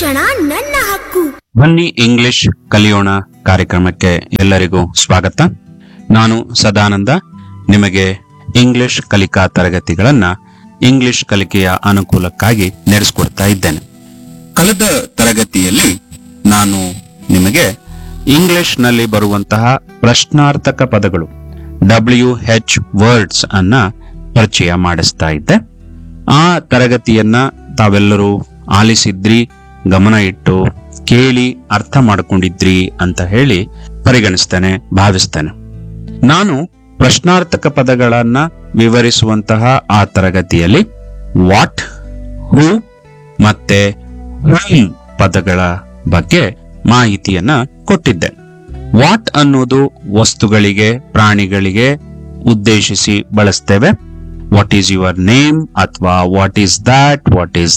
ಶಿಕ್ಷಣ ನನ್ನ ಹಕ್ಕು ಬನ್ನಿ ಇಂಗ್ಲಿಷ್ ಕಲಿಯೋಣ ಕಾರ್ಯಕ್ರಮಕ್ಕೆ ಎಲ್ಲರಿಗೂ ಸ್ವಾಗತ ನಾನು ಸದಾನಂದ ನಿಮಗೆ ಇಂಗ್ಲಿಷ್ ಕಲಿಕಾ ತರಗತಿಗಳನ್ನ ಇಂಗ್ಲಿಷ್ ಕಲಿಕೆಯ ಅನುಕೂಲಕ್ಕಾಗಿ ನಡೆಸಿಕೊಡ್ತಾ ಇದ್ದೇನೆ ಕಳೆದ ತರಗತಿಯಲ್ಲಿ ನಾನು ನಿಮಗೆ ಇಂಗ್ಲಿಷ್ ನಲ್ಲಿ ಬರುವಂತಹ ಪ್ರಶ್ನಾರ್ಥಕ ಪದಗಳು ಡಬ್ಲ್ಯೂ ಹೆಚ್ ವರ್ಡ್ಸ್ ಅನ್ನ ಪರಿಚಯ ಮಾಡಿಸ್ತಾ ಇದ್ದೆ ಆ ತರಗತಿಯನ್ನ ತಾವೆಲ್ಲರೂ ಆಲಿಸಿದ್ರಿ ಗಮನ ಇಟ್ಟು ಕೇಳಿ ಅರ್ಥ ಮಾಡ್ಕೊಂಡಿದ್ರಿ ಅಂತ ಹೇಳಿ ಪರಿಗಣಿಸ್ತೇನೆ ಭಾವಿಸ್ತೇನೆ ನಾನು ಪ್ರಶ್ನಾರ್ಥಕ ಪದಗಳನ್ನ ವಿವರಿಸುವಂತಹ ಆ ತರಗತಿಯಲ್ಲಿ ವಾಟ್ ಹೂ ಮತ್ತೆ whom ಪದಗಳ ಬಗ್ಗೆ ಮಾಹಿತಿಯನ್ನ ಕೊಟ್ಟಿದ್ದೆ ವಾಟ್ ಅನ್ನೋದು ವಸ್ತುಗಳಿಗೆ ಪ್ರಾಣಿಗಳಿಗೆ ಉದ್ದೇಶಿಸಿ ಬಳಸ್ತೇವೆ ವಾಟ್ ಈಸ್ ಯುವರ್ ನೇಮ್ ಅಥವಾ what is that what is